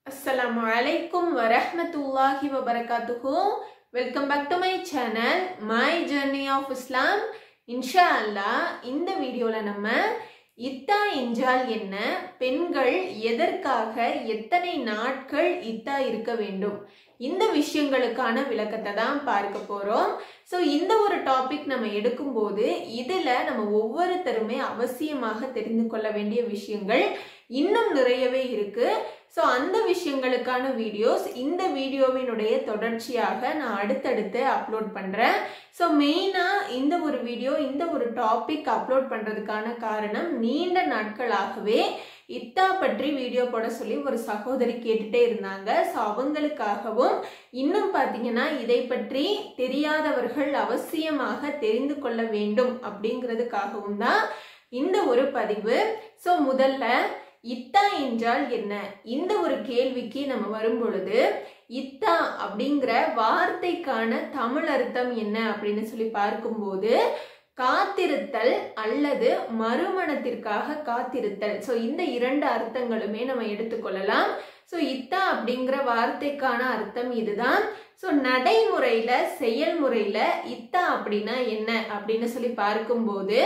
அஸ்ஸலாமு அலைக்கும் வரஹ்மத்துல்லாஹி வபரகாத்துஹு welcome back to my channel my journey of Islam இன்ஷா அல்லாஹ் இந்த வீடியோவில் நம்ம இத்தா என்றால் என்ன பெண்கள் எதற்காக எத்தனை நாட்கள் இத்தா இருக்க வேண்டும் இந்த விஷயங்களுக்கான விளக்கத்தை தான் பார்க்க போகிறோம் ஸோ இந்த ஒரு டாபிக் நம்ம எடுக்கும்போது இதில் நம்ம ஒவ்வொருத்தருமே அவசியமாக தெரிந்து கொள்ள வேண்டிய விஷயங்கள் இன்னும் நிறையவே இருக்கு ஸோ அந்த விஷயங்களுக்கான வீடியோஸ் இந்த வீடியோவினுடைய தொடர்ச்சியாக நான் அடுத்தடுத்து அப்லோட் பண்ணுறேன் ஸோ மெயினாக இந்த ஒரு வீடியோ இந்த ஒரு டாபிக் அப்லோட் பண்ணுறதுக்கான காரணம் நீண்ட நாட்களாகவே இத்தா பற்றி வீடியோ போட சொல்லி ஒரு சகோதரி கேட்டுட்டே இருந்தாங்க ஸோ அவங்களுக்காகவும் இன்னும் பார்த்தீங்கன்னா இதை பற்றி தெரியாதவர்கள் அவசியமாக தெரிந்து கொள்ள வேண்டும் அப்படிங்கிறதுக்காகவும் தான் இந்த ஒரு பதிவு ஸோ முதல்ல இத்தா என்றால் என்ன இந்த ஒரு கேள்விக்கு நம்ம வரும் பொழுது இத்தா அப்படிங்கிற வார்த்தைக்கான தமிழ் அர்த்தம் என்ன அப்படின்னு சொல்லி பார்க்கும்போது காத்திருத்தல் அல்லது மறுமணத்திற்காக காத்திருத்தல் ஸோ இந்த இரண்டு அர்த்தங்களுமே நம்ம எடுத்துக்கொள்ளலாம் ஸோ இத்தா அப்படிங்கிற வார்த்தைக்கான அர்த்தம் இதுதான் ஸோ நடைமுறையில செயல்முறையில இத்தா அப்படின்னா என்ன அப்படின்னு சொல்லி பார்க்கும்போது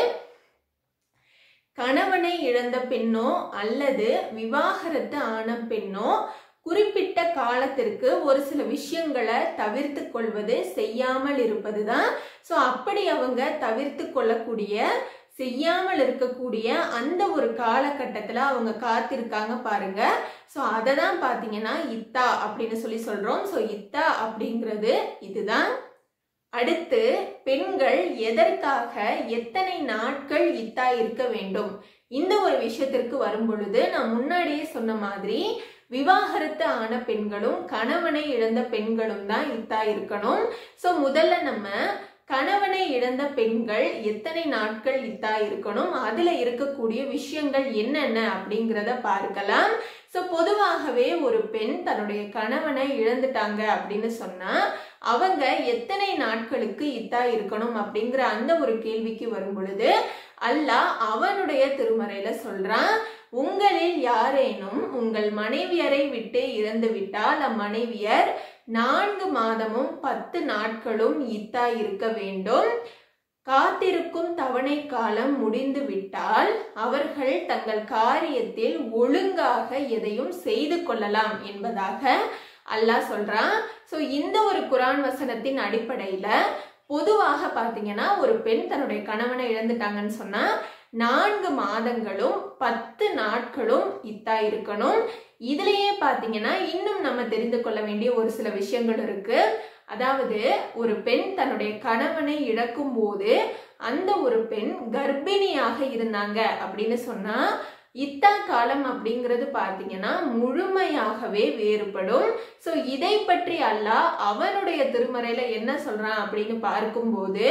கணவனை இழந்த பெண்ணோ அல்லது விவாகரத்து ஆன பெண்ணோ குறிப்பிட்ட காலத்திற்கு ஒரு சில விஷயங்களை தவிர்த்து கொள்வது செய்யாமல் இருப்பது தான் ஸோ அப்படி அவங்க தவிர்த்து கொள்ளக்கூடிய செய்யாமல் இருக்கக்கூடிய அந்த ஒரு காலகட்டத்தில் அவங்க காத்திருக்காங்க பாருங்க ஸோ அதை தான் பார்த்தீங்கன்னா இத்தா அப்படின்னு சொல்லி சொல்கிறோம் ஸோ இத்தா அப்படிங்கிறது இதுதான் அடுத்து பெண்கள் எதற்காக எத்தனை நாட்கள் இத்தா இருக்க வேண்டும் இந்த ஒரு விஷயத்திற்கு வரும் பொழுது நான் முன்னாடியே சொன்ன மாதிரி விவாகரத்து ஆன பெண்களும் கணவனை இழந்த பெண்களும் தான் இத்தா இருக்கணும் ஸோ முதல்ல நம்ம கணவனை இழந்த பெண்கள் எத்தனை நாட்கள் இத்தா இருக்கணும் அதுல இருக்கக்கூடிய விஷயங்கள் என்னென்ன அப்படிங்கிறத பார்க்கலாம் ஸோ பொதுவாகவே ஒரு பெண் தன்னுடைய கணவனை இழந்துட்டாங்க அப்படின்னு சொன்னா அவங்க எத்தனை நாட்களுக்கு இத்தா இருக்கணும் அப்படிங்கிற அந்த ஒரு கேள்விக்கு வரும் பொழுது அல்லாஹ் அவனுடைய திருமறையில சொல்றான் உங்களில் யாரேனும் உங்கள் மனைவியரை விட்டு இறந்து விட்டால் அம்மனைவியர் நான்கு மாதமும் பத்து நாட்களும் இத்தா இருக்க வேண்டும் காத்திருக்கும் தவணை காலம் முடிந்து விட்டால் அவர்கள் தங்கள் காரியத்தில் ஒழுங்காக எதையும் செய்து கொள்ளலாம் என்பதாக அல்லாஹ் சொல்றான் ஸோ இந்த ஒரு குரான் வசனத்தின் அடிப்படையில பொதுவாக பார்த்தீங்கன்னா ஒரு பெண் தன்னுடைய கணவனை இழந்துட்டாங்கன்னு சொன்னா நான்கு மாதங்களும் பத்து நாட்களும் இத்தா இருக்கணும் இதுலயே பார்த்தீங்கன்னா இன்னும் நம்ம தெரிந்து கொள்ள வேண்டிய ஒரு சில விஷயங்கள் இருக்கு அதாவது ஒரு பெண் தன்னுடைய கணவனை இழக்கும் போது அந்த ஒரு பெண் கர்ப்பிணியாக இருந்தாங்க அப்படின்னு சொன்னா இத்தா காலம் அப்படிங்கிறது பார்த்தீங்கன்னா முழுமையாகவே வேறுபடும் ஸோ இதை பற்றி அல்லாஹ் அவனுடைய திருமறையில என்ன சொல்றான் அப்படின்னு பார்க்கும்போது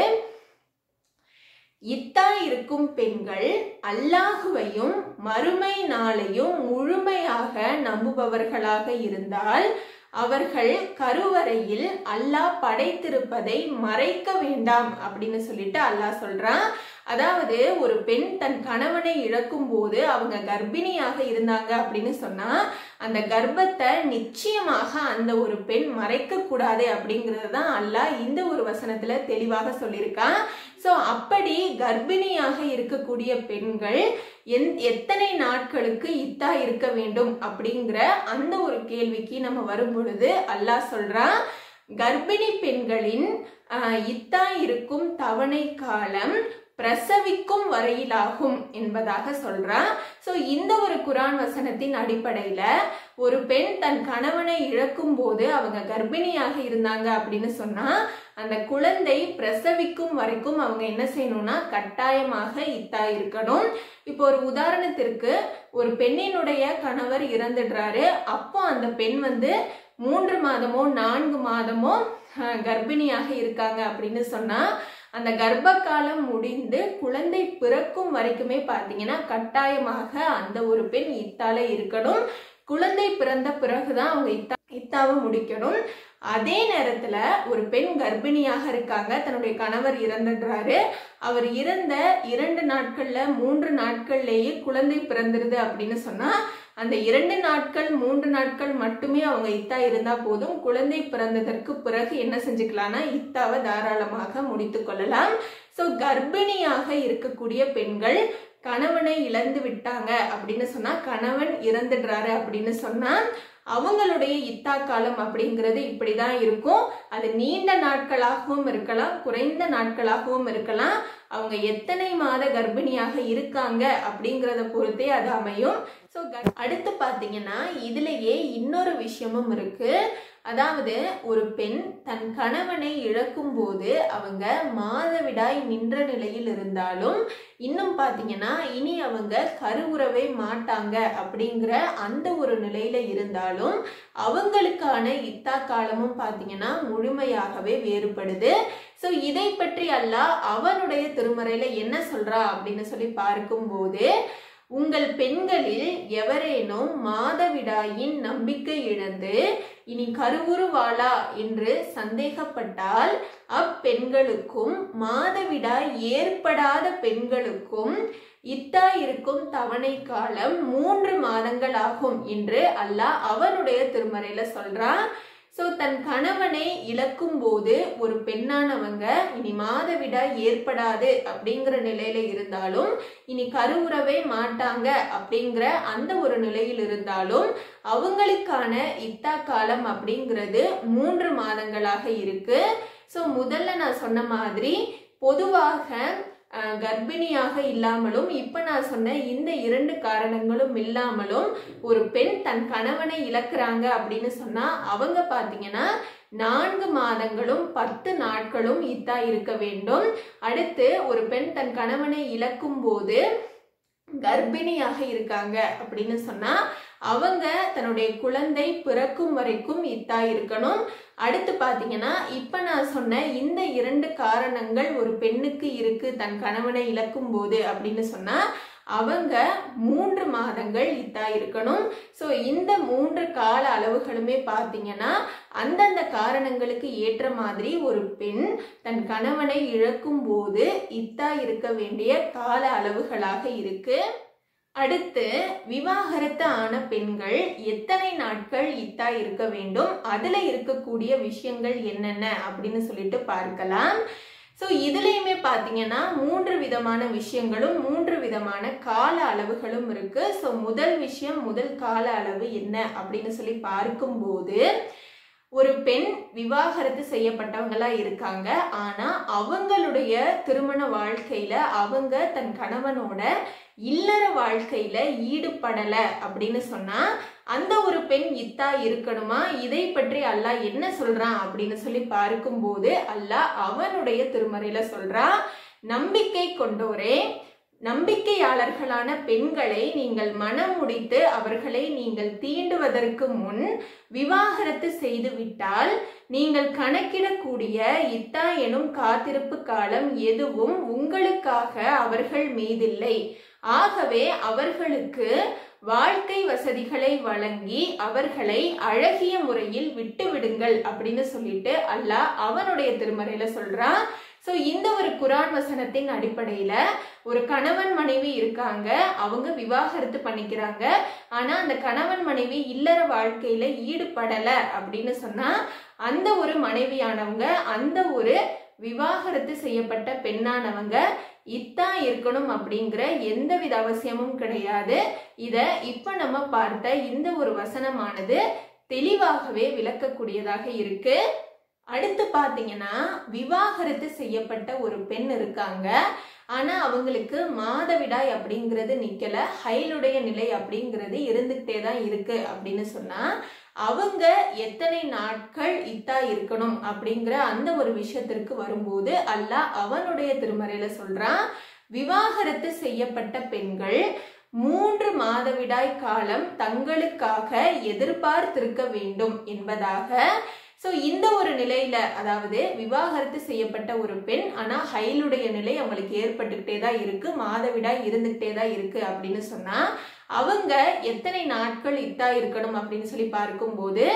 இத்தா இருக்கும் பெண்கள் அல்லாஹுவையும் மறுமை நாளையும் முழுமையாக நம்புபவர்களாக இருந்தால் அவர்கள் கருவறையில் அல்லாஹ் படைத்திருப்பதை மறைக்க வேண்டாம் அப்படின்னு சொல்லிட்டு அல்லாஹ் சொல்றான் அதாவது ஒரு பெண் தன் கணவனை இழக்கும் போது அவங்க கர்ப்பிணியாக இருந்தாங்க அப்படின்னு சொன்னா அந்த கர்ப்பத்தை நிச்சயமாக அந்த ஒரு பெண் மறைக்க கூடாது அப்படிங்கிறது தான் அல்லாஹ் இந்த ஒரு வசனத்துல தெளிவாக சொல்லியிருக்கான் ஸோ அப்படி கர்ப்பிணியாக இருக்கக்கூடிய பெண்கள் எந் எத்தனை நாட்களுக்கு இத்தா இருக்க வேண்டும் அப்படிங்கிற அந்த ஒரு கேள்விக்கு நம்ம வரும் பொழுது அல்லாஹ் சொல்றான் கர்ப்பிணி பெண்களின் இத்தா இருக்கும் தவணை காலம் பிரசவிக்கும் வரையிலாகும் என்பதாக சொல்றான் ஸோ இந்த ஒரு குரான் வசனத்தின் அடிப்படையில ஒரு பெண் தன் கணவனை இழக்கும் போது அவங்க கர்ப்பிணியாக இருந்தாங்க அப்படின்னு சொன்னா அந்த குழந்தை பிரசவிக்கும் வரைக்கும் அவங்க என்ன செய்யணும்னா கட்டாயமாக இத்தா இருக்கணும் இப்போ ஒரு உதாரணத்திற்கு ஒரு பெண்ணினுடைய கணவர் இறந்துடுறாரு அப்போ அந்த பெண் வந்து மூன்று மாதமோ நான்கு மாதமோ கர்ப்பிணியாக இருக்காங்க அப்படின்னு சொன்னா அந்த கர்ப்ப காலம் முடிந்து குழந்தை பிறக்கும் வரைக்குமே பார்த்தீங்கன்னா கட்டாயமாக அந்த ஒரு பெண் இத்தால இருக்கணும் குழந்தை பிறந்த பிறகுதான் அவங்க இத்தா இத்தாவை முடிக்கணும் அதே நேரத்துல ஒரு பெண் கர்ப்பிணியாக இருக்காங்க தன்னுடைய கணவர் இறந்துடுறாரு அவர் இறந்த இரண்டு நாட்கள்ல மூன்று நாட்கள்லேயே குழந்தை பிறந்துருது அப்படின்னு சொன்னா அந்த இரண்டு நாட்கள் மூன்று நாட்கள் மட்டுமே அவங்க இத்தா இருந்தா போதும் குழந்தை பிறந்ததற்கு பிறகு என்ன செஞ்சுக்கலாம்னா இத்தாவை தாராளமாக முடித்து கொள்ளலாம் ஸோ கர்ப்பிணியாக இருக்கக்கூடிய பெண்கள் கணவனை இழந்து விட்டாங்க அப்படின்னு சொன்னா கணவன் இறந்துடுறாரு அப்படின்னு சொன்னா அவங்களுடைய இத்தா காலம் அப்படிங்கிறது இப்படிதான் இருக்கும் அது நீண்ட நாட்களாகவும் இருக்கலாம் குறைந்த நாட்களாகவும் இருக்கலாம் அவங்க எத்தனை மாத கர்ப்பிணியாக இருக்காங்க அப்படிங்கிறத பொறுத்தே அது அமையும் ஸோ அடுத்து பார்த்தீங்கன்னா இதுலயே இன்னொரு விஷயமும் இருக்கு அதாவது ஒரு பெண் தன் கணவனை இழக்கும் போது அவங்க மாதவிடாய் நின்ற நிலையில் இருந்தாலும் இன்னும் பார்த்தீங்கன்னா இனி அவங்க கருவுறவே மாட்டாங்க அப்படிங்கிற அந்த ஒரு நிலையில இருந்தாலும் அவங்களுக்கான இத்தா காலமும் பார்த்தீங்கன்னா முழுமையாகவே வேறுபடுது ஸோ இதை பற்றி அல்ல அவனுடைய திருமறையில என்ன சொல்றா அப்படின்னு சொல்லி பார்க்கும்போது உங்கள் பெண்களில் எவரேனும் மாதவிடாயின் நம்பிக்கை இழந்து இனி கருவுருவாளா என்று சந்தேகப்பட்டால் அப்பெண்களுக்கும் மாதவிடாய் ஏற்படாத பெண்களுக்கும் இத்தா இருக்கும் தவணை காலம் மூன்று மாதங்கள் ஆகும் என்று அல்லாஹ் அவனுடைய திருமறையில சொல்றான் ஸோ தன் கணவனை இழக்கும் போது ஒரு பெண்ணானவங்க இனி மாதவிடாய் ஏற்படாது அப்படிங்கிற நிலையில இருந்தாலும் இனி கருவுறவே மாட்டாங்க அப்படிங்கிற அந்த ஒரு நிலையில் இருந்தாலும் அவங்களுக்கான இத்தா காலம் அப்படிங்கிறது மூன்று மாதங்களாக இருக்கு ஸோ முதல்ல நான் சொன்ன மாதிரி பொதுவாக கர்ப்பிணியாக இல்லாமலும் இப்ப நான் சொன்ன இந்த இரண்டு காரணங்களும் இல்லாமலும் ஒரு பெண் தன் கணவனை இழக்கிறாங்க அப்படின்னு சொன்னா அவங்க பாத்தீங்கன்னா நான்கு மாதங்களும் பத்து நாட்களும் இத்தா இருக்க வேண்டும் அடுத்து ஒரு பெண் தன் கணவனை இழக்கும் போது கர்ப்பிணியாக இருக்காங்க அப்படின்னு சொன்னா அவங்க தன்னுடைய குழந்தை பிறக்கும் வரைக்கும் இத்தா இருக்கணும் அடுத்து பாத்தீங்கன்னா இப்ப நான் சொன்ன இந்த இரண்டு காரணங்கள் ஒரு பெண்ணுக்கு இருக்கு தன் கணவனை இழக்கும் போது அப்படின்னு சொன்னா அவங்க மூன்று மாதங்கள் இத்தா இருக்கணும் ஸோ இந்த மூன்று கால அளவுகளுமே பார்த்தீங்கன்னா அந்தந்த காரணங்களுக்கு ஏற்ற மாதிரி ஒரு பெண் தன் கணவனை இழக்கும் போது இத்தா இருக்க வேண்டிய கால அளவுகளாக இருக்கு அடுத்து விவாகரத்து ஆன பெண்கள் எத்தனை நாட்கள் இத்தா இருக்க வேண்டும் அதுல இருக்கக்கூடிய விஷயங்கள் என்னென்ன அப்படின்னு சொல்லிட்டு பார்க்கலாம் ஸோ இதுலேயுமே பார்த்தீங்கன்னா மூன்று விதமான விஷயங்களும் மூன்று விதமான கால அளவுகளும் இருக்கு ஸோ முதல் விஷயம் முதல் கால அளவு என்ன அப்படின்னு சொல்லி பார்க்கும்போது ஒரு பெண் விவாகரத்து செய்யப்பட்டவங்களா இருக்காங்க ஆனா அவங்களுடைய திருமண வாழ்க்கையில அவங்க தன் கணவனோட இல்லற வாழ்க்கையில ஈடுபடல அப்படின்னு சொன்னா அந்த ஒரு பெண் இத்தா இருக்கணுமா இதை பற்றி அல்லாஹ் என்ன சொல்றான் அப்படின்னு சொல்லி பார்க்கும்போது அல்லாஹ் அவனுடைய திருமறையில சொல்றான் நம்பிக்கை கொண்டோரே நம்பிக்கையாளர்களான பெண்களை நீங்கள் மனம் முடித்து அவர்களை நீங்கள் தீண்டுவதற்கு முன் விவாகரத்து செய்துவிட்டால் நீங்கள் கணக்கிடக்கூடிய இத்தா எனும் காத்திருப்பு காலம் எதுவும் உங்களுக்காக அவர்கள் மீதில்லை ஆகவே அவர்களுக்கு வாழ்க்கை வசதிகளை வழங்கி அவர்களை அழகிய முறையில் விட்டு விடுங்கள் அப்படின்னு சொல்லிட்டு அல்லாஹ் அவனுடைய திருமறையில சொல்றான் ஸோ இந்த ஒரு குரான் வசனத்தின் அடிப்படையில ஒரு கணவன் மனைவி இருக்காங்க அவங்க விவாகரத்து பண்ணிக்கிறாங்க ஆனா அந்த கணவன் மனைவி இல்லற வாழ்க்கையில ஈடுபடல அப்படின்னு சொன்னா அந்த ஒரு மனைவியானவங்க அந்த ஒரு விவாகரத்து செய்யப்பட்ட பெண்ணானவங்க இத்தான் இருக்கணும் அப்படிங்கிற எந்தவித அவசியமும் கிடையாது இத இப்ப நம்ம பார்த்த இந்த ஒரு வசனமானது தெளிவாகவே விளக்கக்கூடியதாக இருக்கு அடுத்து பாத்தீங்கன்னா விவாகரத்து செய்யப்பட்ட ஒரு பெண் இருக்காங்க ஆனா அவங்களுக்கு மாதவிடாய் அப்படிங்கிறது நிக்கல ஹைலுடைய நிலை அப்படிங்கிறது இருந்துகிட்டே தான் இருக்கு அப்படின்னு சொன்னா அவங்க எத்தனை நாட்கள் இத்தா இருக்கணும் அப்படிங்கிற அந்த ஒரு விஷயத்திற்கு வரும்போது அல்லாஹ் அவனுடைய திருமறையில சொல்றான் விவாகரத்து செய்யப்பட்ட பெண்கள் மூன்று மாதவிடாய் காலம் தங்களுக்காக எதிர்பார்த்திருக்க வேண்டும் என்பதாக ஸோ இந்த ஒரு நிலையில அதாவது விவாகரத்து செய்யப்பட்ட ஒரு பெண் ஆனா ஹைலுடைய நிலை அவங்களுக்கு ஏற்பட்டுக்கிட்டே தான் இருக்கு மாதவிடாய் இருந்துகிட்டே தான் இருக்கு அப்படின்னு சொன்னா அவங்க எத்தனை நாட்கள் இத்தா இருக்கணும் அப்படின்னு சொல்லி பார்க்கும்போது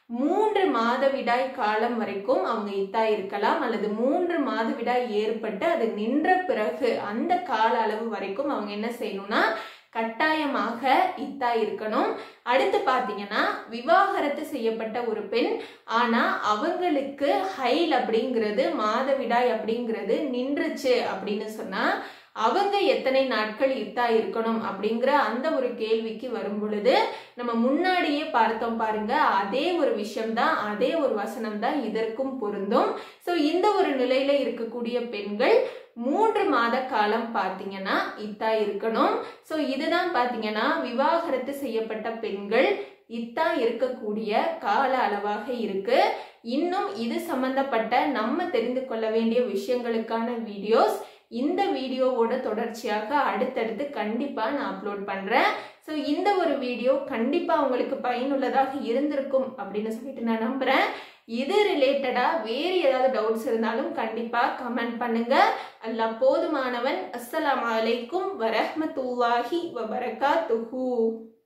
மூன்று மாதவிடாய் காலம் வரைக்கும் அவங்க இத்தா இருக்கலாம் அல்லது மூன்று மாதவிடாய் ஏற்பட்டு அது நின்ற பிறகு அந்த கால அளவு வரைக்கும் அவங்க என்ன செய்யணும்னா கட்டாயமாக இத்தா இருக்கணும் அடுத்து பார்த்தீங்கன்னா விவாகரத்து செய்யப்பட்ட ஒரு பெண் ஆனா அவங்களுக்கு ஹைல் அப்படிங்கிறது மாதவிடாய் அப்படிங்கிறது நின்றுச்சு அப்படின்னு சொன்னா அவங்க எத்தனை நாட்கள் இத்தா இருக்கணும் அப்படிங்கிற அந்த ஒரு கேள்விக்கு வரும் பொழுது நம்ம முன்னாடியே பார்த்தோம் பாருங்க அதே ஒரு விஷயம்தான் அதே ஒரு வசனம் தான் இதற்கும் பொருந்தும் ஸோ இந்த ஒரு நிலையில இருக்கக்கூடிய பெண்கள் மூன்று மாத காலம் பார்த்தீங்கன்னா இத்தா இருக்கணும் ஸோ இதுதான் பார்த்தீங்கன்னா விவாகரத்து செய்யப்பட்ட பெண்கள் இத்தா இருக்கக்கூடிய கால அளவாக இருக்கு இன்னும் இது சம்பந்தப்பட்ட நம்ம தெரிந்து கொள்ள வேண்டிய விஷயங்களுக்கான வீடியோஸ் இந்த வீடியோவோட தொடர்ச்சியாக அடுத்தடுத்து கண்டிப்பாக நான் அப்லோட் பண்ணுறேன் ஸோ இந்த ஒரு வீடியோ கண்டிப்பாக உங்களுக்கு பயனுள்ளதாக இருந்திருக்கும் அப்படின்னு சொல்லிட்டு நான் நம்புகிறேன் இது ரிலேட்டடாக வேறு ஏதாவது டவுட்ஸ் இருந்தாலும் கண்டிப்பாக கமெண்ட் பண்ணுங்க அல்லாஹ் போதுமானவன் அஸ்ஸலாமு அலைக்கும் வரஹ்மத்துல்லாஹி வபரகாத்துஹு